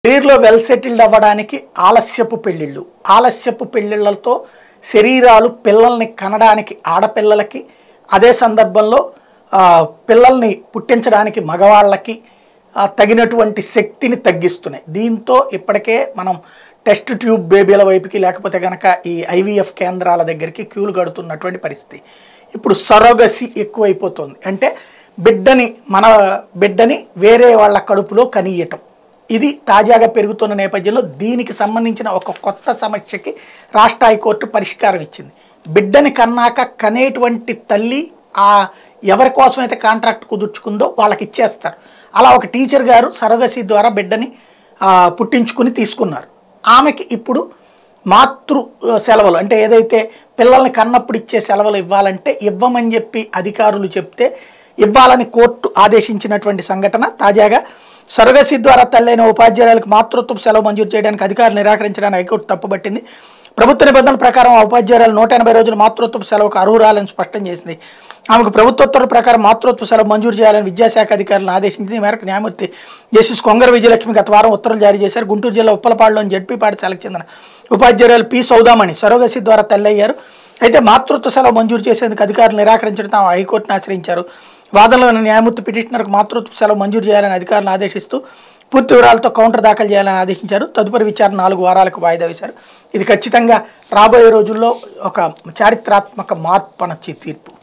కెరీర్లో well settled అవ్వడానికి ఆలస్యపు పెళ్ళిళ్ళు ఆలస్యపు పెళ్ళిళ్ళతో శరీరాలు పిల్లల్ని కనడానికి ఆడపిల్లలకి అదే సందర్భంలో ఆ, పిల్లల్ని పుట్టించడానికి మగవాళ్ళకి ఆ, తగినటువంటి శక్తిని తగ్గిస్తున్నాయి దీంతో ఇప్పటికే మనం టెస్ట్ ట్యూబ్ బేబీల వైపుకి లేకపోతే కనుక ఈ ఐవీఎఫ్ కేంద్రాల దగ్గరికి క్యూలు కడుతున్నటువంటి పరిస్థితి ఇప్పుడు సరోగసి ఎక్కువైపోతుంది అంటే బిడ్డని మన బిడ్డని వేరే వాళ్ళ కడుపులో కనియటం ఇది తాజాగా పెరుగుతున్న నేపథ్యంలో దీనికి సంబంధించిన ఒక కొత్త సమస్యకి రాష్ట్ర హైకోర్టు పరిష్కారం ఇచ్చింది బిడ్డని కన్నాక కనేటువంటి తల్లి ఆ ఎవరి కోసమైతే కాంట్రాక్ట్ కుదుర్చుకుందో వాళ్ళకి ఇచ్చేస్తారు అలా ఒక టీచర్ గారు సరగసి ద్వారా బిడ్డని ఆ, పుట్టించుకుని తీసుకున్నారు ఆమెకి ఇప్పుడు మాతృ ఆ, సెలవులు అంటే ఏదైతే పిల్లల్ని కన్నప్పుడు ఇచ్చే సెలవులు ఇవ్వాలంటే ఇవ్వమని చెప్పి అధికారులు చెప్తే ఇవ్వాలని కోర్టు ఆదేశించినటువంటి సంఘటన తాజాగా సరగసి ద్వారా తల్లైన ఉపాధ్యాయులకు మాతృత్వ సెలవు మంజూరు చేయడానికి అధికారులు నిరాకరించడానికి హైకోర్టు తప్పుపట్టింది ప్రభుత్వ నిబంధనల ప్రకారం ఆ ఉపాధ్యాయులు నూట ఎనభై రోజులు మాతృత్వ సెలవుకు అర్హురాలని స్పష్టం చేసింది ఆమెకు ప్రభుత్వోత్తర్వుల ప్రకారం మాతృత్వ సెలవు మంజూరు చేయాలని విద్యాశాఖ అధికారులను ఆదేశించింది ఈ మేరకు న్యాయమూర్తి జస్టిస్ కొంగర విజయలక్ష్మి గత వారం ఉత్తర్వులు జారీ చేశారు గుంటూరు జిల్లా ఉప్పలపాడులోని జడ్పీ పాఠశాలకు చెందిన ఉపాధ్యాయురాలు పి సౌదామణి సరోగసి ద్వారా తల్లయ్యారు అయితే మాతృత్వ సెలవు మంజూరు చేసేందుకు అధికారులు నిరాకరించడంతో ఆమె హైకోర్టును ఆశ్రయించారు వాదనలోని న్యాయమూర్తి పిటిషనర్కు మాతృత్వ సెలవు మంజూరు చేయాలని అధికారులను ఆదేశిస్తూ పూర్తి వివరాలతో కౌంటర్ దాఖలు చేయాలని ఆదేశించారు తదుపరి విచారణ నాలుగు వారాలకు వాయిదా వేశారు ఇది ఖచ్చితంగా రాబోయే రోజుల్లో ఒక చారిత్రాత్మక మార్పు అనొచ్చే తీర్పు